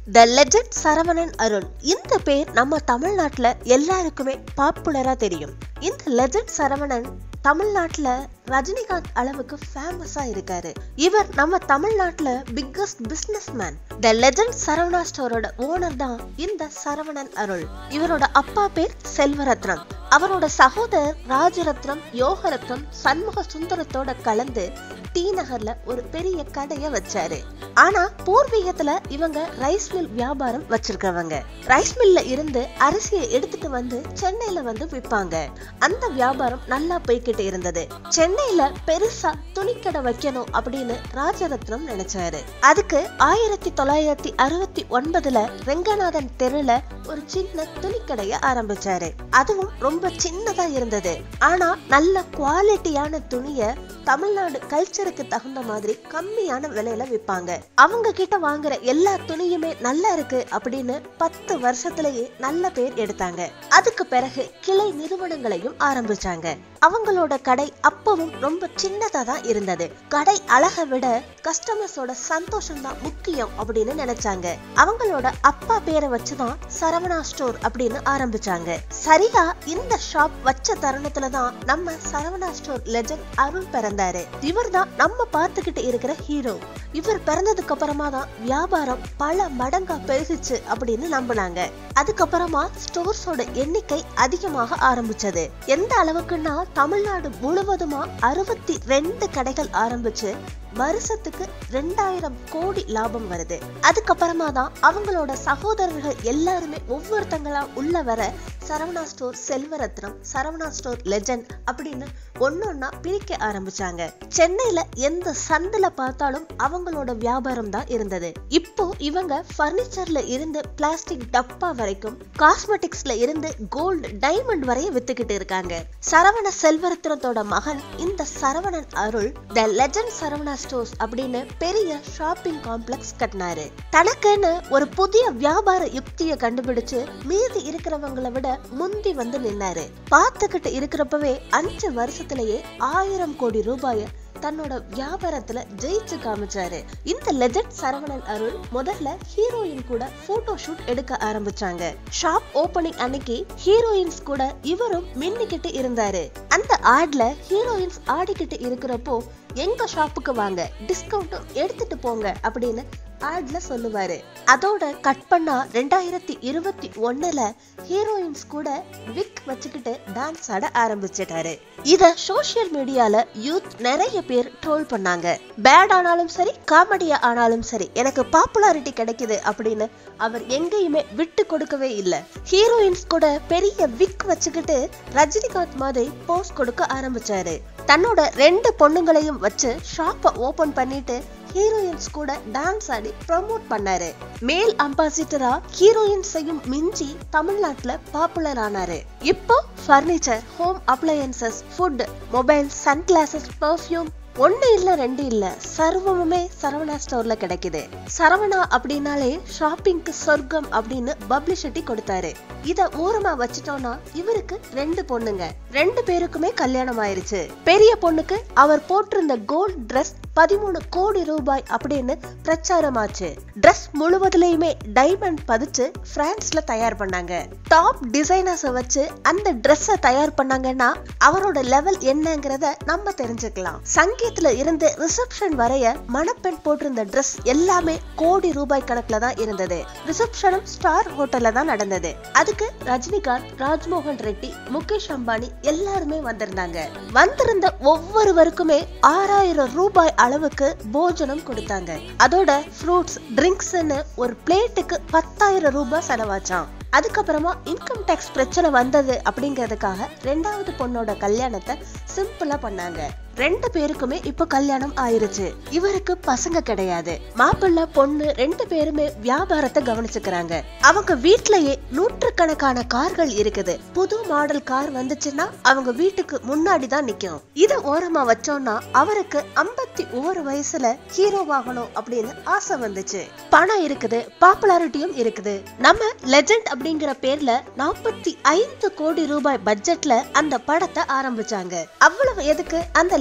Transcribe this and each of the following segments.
the legend Saravanan Arun இந்த பேர் நம்ம தமிழ்நாட்டுல எல்லாருக்குமே பாப்புலரா தெரியும் இந்த லெஜண்ட் சரவணன் தமிழ்நாட்டுல ரஜினிகாந்த் அளவுக்கு ஃபேமஸா இருக்காரு இவர் நம்ம தமிழ்நாட்டுல biggest businessman the legend Saravana ஸ்டோரோட ஓனர் தான் இந்த சரவணன் அருள் இவரோட அப்பா பேர் செல்வரத்னம் அவரோட சகோதரர் ராஜரத்னம் யோகரத்னம் சண்முக சுந்தரத்தோட கலந்து டி நகர்ல ஒரு பெரிய கடைய வச்சாரு ஆனா பூர்வீகத்துல இவங்க ரைஸ் மில் வியாபாரம் வச்சிருக்கவங்க ரைஸ் மில்ல இருந்து அரிசியை எடுத்துட்டு வந்து சென்னையில வந்து விற்பாங்க அந்த வியாபாரம் நல்லா போய்கிட்டு இருந்தது சென்னையில பெருசா துணிக்கடை வைக்கணும் அப்படின்னு ராஜரத்னம் நினைச்சாரு அதுக்கு ஆயிரத்தி தொள்ளாயிரத்தி அறுபத்தி ஒன்பதுல ரெங்கநாதன் தெருல ஒரு சின்ன துணிக்கடைய ஆரம்பிச்சாரு அதுவும் ரொம்ப சின்னதா இருந்தது ஆனா நல்ல குவாலிட்டியான துணிய தமிழ்நாடு கல்ச்சருக்கு தகுந்த மாதிரி கம்மியான விலையில விற்பாங்க அவங்க கிட்ட வாங்குற எல்லா துணியுமே நல்லா இருக்கு அப்படின்னு பத்து வருஷத்திலேயே நல்ல பேர் எடுத்தாங்க அதுக்கு பிறகு கிளை நிறுவனங்களையும் ஆரம்பிச்சாங்க அவங்களோட கடை அப்பவும் ரொம்ப சின்னதா தான் இருந்தது கடை அழகை விட கஸ்டமர்ஸோட சந்தோஷம் தான் முக்கியம் அப்படின்னு நினைச்சாங்க அவங்களோட அப்பா பேரை வச்சுதான் சரவணா ஸ்டோர் அப்படின்னு ஆரம்பிச்சாங்க சரியா இந்த ஷாப் வச்ச தருணத்துல தான் நம்ம சரவணா ஸ்டோர் லெஜண்ட் அருள் பிறந்தாரு இவர் தான் நம்ம பார்த்துக்கிட்டு இருக்கிற ஹீரோ இவர் பிறந்ததுக்கு அப்புறமா தான் வியாபாரம் பல மடங்கா பெருகுச்சு அப்படின்னு நம்பினாங்க அதுக்கப்புறமா ஸ்டோர்ஸோட எண்ணிக்கை அதிகமாக ஆரம்பிச்சது எந்த அளவுக்குன்னா தமிழ்நாடு முழுவதுமா அறுபத்தி ரெண்டு கடைகள் ஆரம்பிச்சு வருஷத்துக்கு ரெண்டாயிரம் கோடி லாபம் வருது அதுக்கப்புறமா தான் அவங்களோட சகோதரர்கள் எல்லாருமே ஒவ்வொருத்தங்களா உள்ள வர Saravana store Selvarathnam Saravana store legend அப்படின்னு ஒன்னொன்னா பிரிக்க ஆரம்பிச்சாங்க சென்னையில எந்த சந்தில பார்த்தாலும் அவங்களோட வியாபாரம் தான் இருந்தது இப்போ இவங்க பர்னிச்சர்ல இருந்து பிளாஸ்டிக் டப்பா வரைக்கும் காஸ்மெட்டிக்ஸ்ல இருந்து கோல்டு டைமண்ட் வரையும் வித்துக்கிட்டு இருக்காங்க சரவண செல்வரத்னத்தோட மகன் இந்த Saravanan Arul the legend Saravana stores அப்படின்னு பெரிய ஷாப்பிங் காம்ப்ளெக்ஸ் கட்டினாரு தனக்குன்னு ஒரு புதிய வியாபார யுக்தியை கண்டுபிடிச்சு மீதி இருக்கிறவங்களை விட முந்தி வந்து நின்னாரு பார்த்துக்கிட்டு இருக்கிறப்பவே அஞ்சு வருஷத்திலேயே ஆயிரம் கோடி ரூபாய தன்னோட வியாபாரத்துல ஜெயிச்சு காமிச்சாரு இந்த லெஜண்ட் சரவணன் அருள் முதல்ல ஹீரோயின் கூட போட்டோ ஷூட் எடுக்க ஆரம்பிச்சாங்க ஷாப் ஓபனிங் அன்னைக்கு ஹீரோயின்ஸ் கூட இவரும் மின்னிக்கிட்டு இருந்தாரு அந்த ஆட்ல ஹீரோயின்ஸ் ஆடிக்கிட்டு இருக்கிறப்போ எங்க ஷாப்புக்கு வாங்க டிஸ்கவுண்ட்டும் எடுத்துட்டு போங்க அப்படின்னு ஆட்ல சொல்லுவாரு அதோட கட் பண்ணா ரெண்டாயிரத்தி இருபத்தி ஒண்ணுல ஹீரோயின்ஸ் கூட விக் வச்சுக்கிட்டு டான்ஸ் ஆட ஆரம்பிச்சிட்டாரு இத சோசியல் மீடியால யூத் நிறைய பேர் ட்ரோல் பண்ணாங்க பேட் ஆனாலும் சரி காமெடியா ஆனாலும் சரி எனக்கு பாப்புலாரிட்டி கிடைக்குது அப்படின்னு அவர் எங்கேயுமே விட்டு கொடுக்கவே இல்ல ஹீரோயின்ஸ் கூட பெரிய விக் வச்சுக்கிட்டு ரஜினிகாந்த் மாதிரி போஸ் கொடுக்க ஆரம்பிச்சாரு தன்னோட ரெண்டு பொண்ணுங்களையும் வச்சு ஷாப்பை ஓபன் பண்ணிட்டு ஹீரோயின்ஸ் கூட டான்ஸ் ஆடி ப்ரமோட் பண்ணாரு மேல் அம்பாசிடரா ஹீரோயின்ஸையும் மிஞ்சி தமிழ்நாட்டுல பாப்புலர் ஆனாரு இப்போ furniture home appliances food mobile sunglasses perfume ஒண்ணு இல்ல ரெண்டு இல்ல சர்வமுமே சரவணா ஸ்டோர்ல கிடைக்குது சரவணா அப்படின்னாலே ஷாப்பிங்க்கு சொர்க்கம் அப்படின்னு பப்ளிசிட்டி கொடுத்தாரு இத ஓரமா வச்சுட்டோம்னா இவருக்கு ரெண்டு பொண்ணுங்க ரெண்டு பேருக்குமே கல்யாணம் ஆயிருச்சு பெரிய பொண்ணுக்கு அவர் போட்டிருந்த கோல்ட் ட்ரெஸ் பதிமூணு கோடி ரூபாய் அப்படின்னு பிரச்சாரமாச்சு ட்ரெஸ் முழுவதுலயுமே டைமண்ட் பதிச்சு பிரான்ஸ்ல தயார் பண்ணாங்க டாப் டிசைனர்ஸ வச்சு அந்த ட்ரெஸ்ஸ தயார் பண்ணாங்கன்னா அவரோட லெவல் என்னங்கறத நம்ம தெரிஞ்சுக்கலாம் சங்கீத்ல இருந்து ரிசப்ஷன் வரைய மணப்பெண் போட்டிருந்த ட்ரெஸ் எல்லாமே கோடி ரூபாய் கணக்குல தான் இருந்தது ரிசப்ஷனும் ஸ்டார் ஹோட்டல்ல தான் நடந்தது அதுக்கு ரஜினிகாந்த் ராஜ்மோகன் ரெட்டி முகேஷ் அம்பானி எல்லாருமே வந்திருந்தாங்க வந்திருந்த ஒவ்வொருவருக்குமே ஆறாயிரம் ரூபாய் அளவுக்கு போஜனம் கொடுத்தாங்க அதோட ஃப்ரூட்ஸ் ட்ரிங்க்ஸ்னு ஒரு பிளேட்டுக்கு பத்தாயிரம் ரூபாய் செலவாச்சாம் அதுக்கப்புறமா இன்கம் டேக்ஸ் பிரச்சனை வந்தது அப்படிங்கிறதுக்காக ரெண்டாவது பொண்ணோட கல்யாணத்தை சிம்பிளா பண்ணாங்க ரெண்டு பேருக்குமே இப்ப கல்யாணம் ஆயிருச்சு இவருக்கு பசங்க கிடையாது மாப்பிள்ளை பொண்ணு ரெண்டு பேருமே வியாபாரத்தை கவனிச்சுக்கிறாங்க அவங்க வீட்லயே நூற்றுக்கணக்கான கார்கள் இருக்குது புது மாடல் கார் வந்துச்சுன்னா அவங்க வீட்டுக்கு முன்னாடி தான் நிக்கும் இத ஓரமா வச்சோம்னா அவருக்கு ஐம்பத்தி ஒரு வயசுல ஹீரோவாகணும் அப்படின்னு ஆசை வந்துச்சு பணம் இருக்குது பாப்புலாரிட்டியும் இருக்குது நம்ம லெஜண்ட் அப்படிங்கிற பேர்ல நாற்பத்தி ஐந்து கோடி ரூபாய் பட்ஜெட்ல அந்த படத்தை ஆரம்பிச்சாங்க அவ்வளவு எதுக்கு அந்த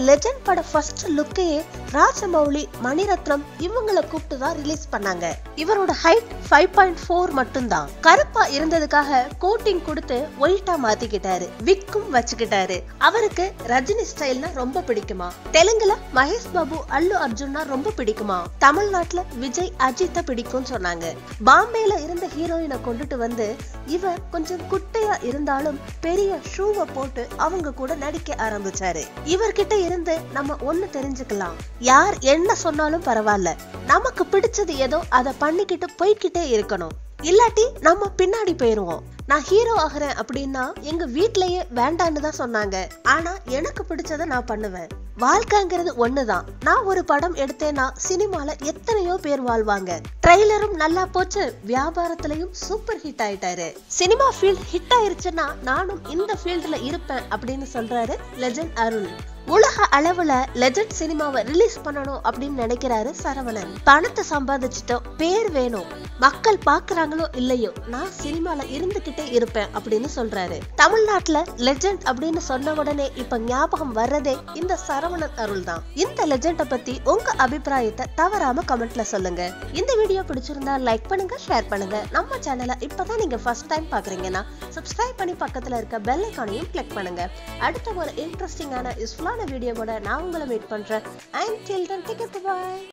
லெஜண்ட் பட ஃபர்ஸ்ட் லுக்கையே ராஜமௌலி மணிரத்னம் இவங்கள கூப்பிட்டு தான் ரிலீஸ் பண்ணாங்க இவரோட ஹைட் ஃபைவ் பாயிண்ட் ஃபோர் மட்டும்தான் கருப்பா இருந்ததுக்காக கோட்டிங் கொடுத்து ஒயிட்டா மாத்திக்கிட்டாரு விக்கும் வச்சுக்கிட்டாரு அவருக்கு ரஜினி ஸ்டைல்னா ரொம்ப பிடிக்குமா தெலுங்குல மகேஷ் பாபு அல்லு அர்ஜுன்னா ரொம்ப பிடிக்குமா தமிழ்நாட்டுல விஜய் அஜித்த பிடிக்கும்னு சொன்னாங்க பாம்பேல இருந்த ஹீரோயினை கொண்டுட்டு வந்து இவர் கொஞ்சம் குட்டையா இருந்தாலும் பெரிய ஷூவை போட்டு அவங்க கூட நடிக்க ஆரம்பிச்சாரு இவர்கிட்ட இருந்து நம்ம ஒண்ணு தெரிஞ்சுக்கலாம் யார் என்ன சொன்னாலும் பரவாயில்ல நமக்கு பிடிச்சது ஏதோ அதை பண்ணிக்கிட்டு போய்கிட்டே இருக்கணும் இல்லாட்டி நம்ம பின்னாடி போயிருவோம் நான் ஹீரோ ஆகுறேன் அப்படின்னா எங்க வீட்லயே வேண்டான்னு தான் சொன்னாங்க ஆனா எனக்கு பிடிச்சத நான் பண்ணுவேன் வாழ்க்கைங்கிறது ஒண்ணுதான் நான் ஒரு படம் எடுத்தேன்னா சினிமால எத்தனையோ பேர் வாழ்வாங்க ட்ரெய்லரும் நல்லா போச்சு வியாபாரத்திலையும் சூப்பர் ஹிட் ஆயிட்டாரு சினிமா ஃபீல்ட் ஹிட் ஆயிருச்சுன்னா நானும் இந்த ஃபீல்ட்ல இருப்பேன் அப்படின்னு சொல்றாரு லெஜண்ட் அருள் உலக அளவுல லெஜண்ட் சினிமாவை ரிலீஸ் பண்ணணும் அப்படின்னு நினைக்கிறாரு சரவணன் பணத்தை சம்பாதிச்சிட்டோம் பேர் வேணும் மக்கள் பாக்குறாங்களோ இல்லையோ நான் சினிமால இருந்துகிட்டே இருப்பேன் அப்படின்னு சொல்றாரு தமிழ்நாட்டுல லெஜண்ட் அப்படின்னு சொன்ன உடனே இப்ப ஞாபகம் வர்றதே இந்த சரவணன் அருள் தான் இந்த லெஜண்ட பத்தி உங்க அபிப்பிராயத்தை தவறாம கமெண்ட்ல சொல்லுங்க இந்த வீடியோ பிடிச்சிருந்தா லைக் பண்ணுங்க ஷேர் பண்ணுங்க நம்ம சேனலை இப்பதான் நீங்க ஃபர்ஸ்ட் டைம் பாக்குறீங்கன்னா சப்ஸ்கிரைப் பண்ணி பக்கத்துல இருக்க பெல் ஐக்கானையும் கிளிக் பண்ணுங்க அடுத்த ஒரு இன்ட்ரெஸ்டிங்கான யூஸ்ஃபுல்லான வீடியோவோட நான் உங்களை மீட் பண்றேன் and till then take bye